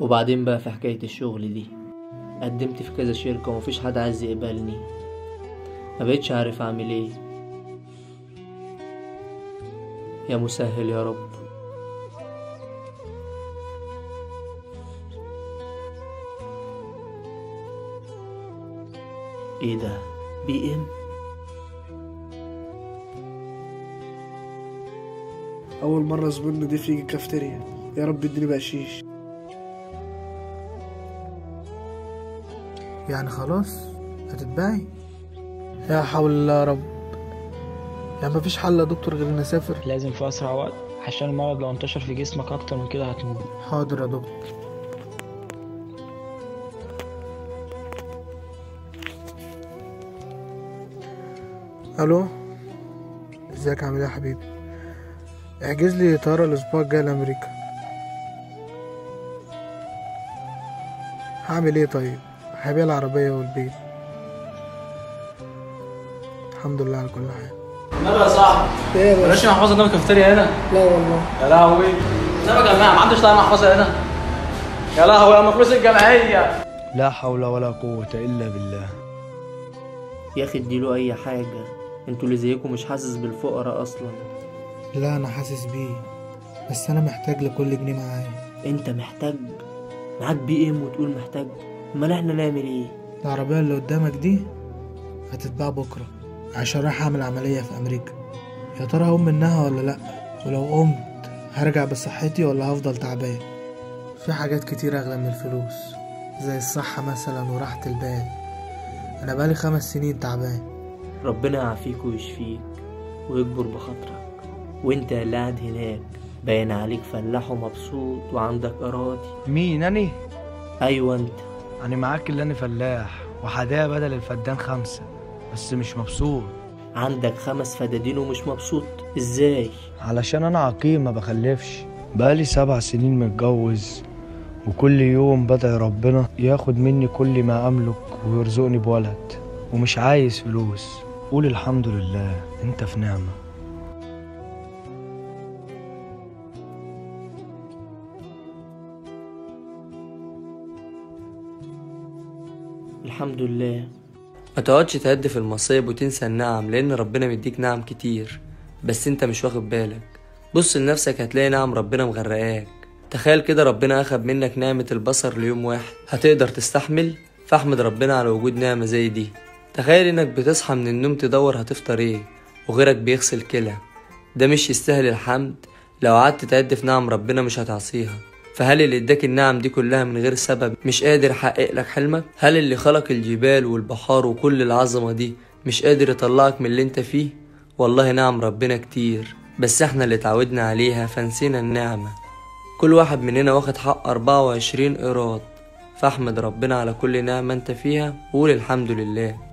وبعدين بقى في حكاية الشغل دي قدمت في كذا شركة ومفيش حد عايز يقبلني مبقتش عارف اعمل ايه يا مسهل يا رب ايه ده بي ام اول مره زبون نضيف يجي الكافتيريا يا رب اديني بقشيش يعني خلاص هتتباعي يا حول الله يا رب يعني مفيش حل يا دكتور غير اني اسافر لازم في أسرع وقت عشان المرض لو انتشر في جسمك أكتر من كده هتموت حاضر يا دكتور الو ازيك عامل ايه يا حبيبي احجز لي طيارة الاسبوع الجاي لامريكا هعمل ايه طيب هبيع العربية والبيت الحمد لله على كل حال النبي يا صاحبي ايه يا بلاش محفظه قدام الكافتيريا هنا لا والله يا لهوي النبي يا جماعه ما عندوش طيب محفظه هنا يا لهوي اما فلوس الجمعيه لا حول ولا قوة إلا بالله يا اخي اديله اي حاجة انتوا اللي زيكم مش حاسس بالفقراء اصلا لا انا حاسس بيه بس انا محتاج لكل جنيه معايا انت محتاج معاك بي ام وتقول محتاج امال احنا نعمل ايه العربية اللي قدامك دي هتتباع بكرة عشان رايح أعمل عملية في أمريكا يا ترى هقوم منها ولا لأ ولو قمت هرجع بصحتي ولا هفضل تعبان في حاجات كتير أغلى من الفلوس زي الصحة مثلا وراحة البال أنا بقالي خمس سنين تعبان ربنا يعافيك ويشفيك ويكبر بخاطرك وانت اللي قاعد هناك باين عليك فلاح ومبسوط وعندك اراضي مين أني؟ ايوه انت أنا معاك اللي أنا فلاح وحدايا بدل الفدان خمسة بس مش مبسوط عندك خمس فدادين ومش مبسوط ازاي علشان أنا عقيم ما بخلفش بقالي سبع سنين متجوز وكل يوم بدعي ربنا ياخد مني كل ما أملك ويرزقني بولد ومش عايز فلوس قول الحمد لله انت في نعمه الحمد لله ما تقعدش تهد في المصايب وتنسى النعم لان ربنا مديك نعم كتير بس انت مش واخد بالك بص لنفسك هتلاقي نعم ربنا مغرقاك تخيل كده ربنا اخد منك نعمة البصر ليوم واحد هتقدر تستحمل فاحمد ربنا على وجود نعمة زي دي تخيل انك بتصحى من النوم تدور هتفطر ايه وغيرك بيغسل كلى ده مش يستاهل الحمد لو قعدت تعد في نعم ربنا مش هتعصيها فهل اللي اداك النعم دي كلها من غير سبب مش قادر يحقق لك حلمك هل اللي خلق الجبال والبحار وكل العظمة دي مش قادر يطلعك من اللي انت فيه والله نعم ربنا كتير بس احنا اللي اتعودنا عليها فنسينا النعمة كل واحد مننا واخد حق 24 قيراط فاحمد ربنا على كل نعمة انت فيها وقول الحمد لله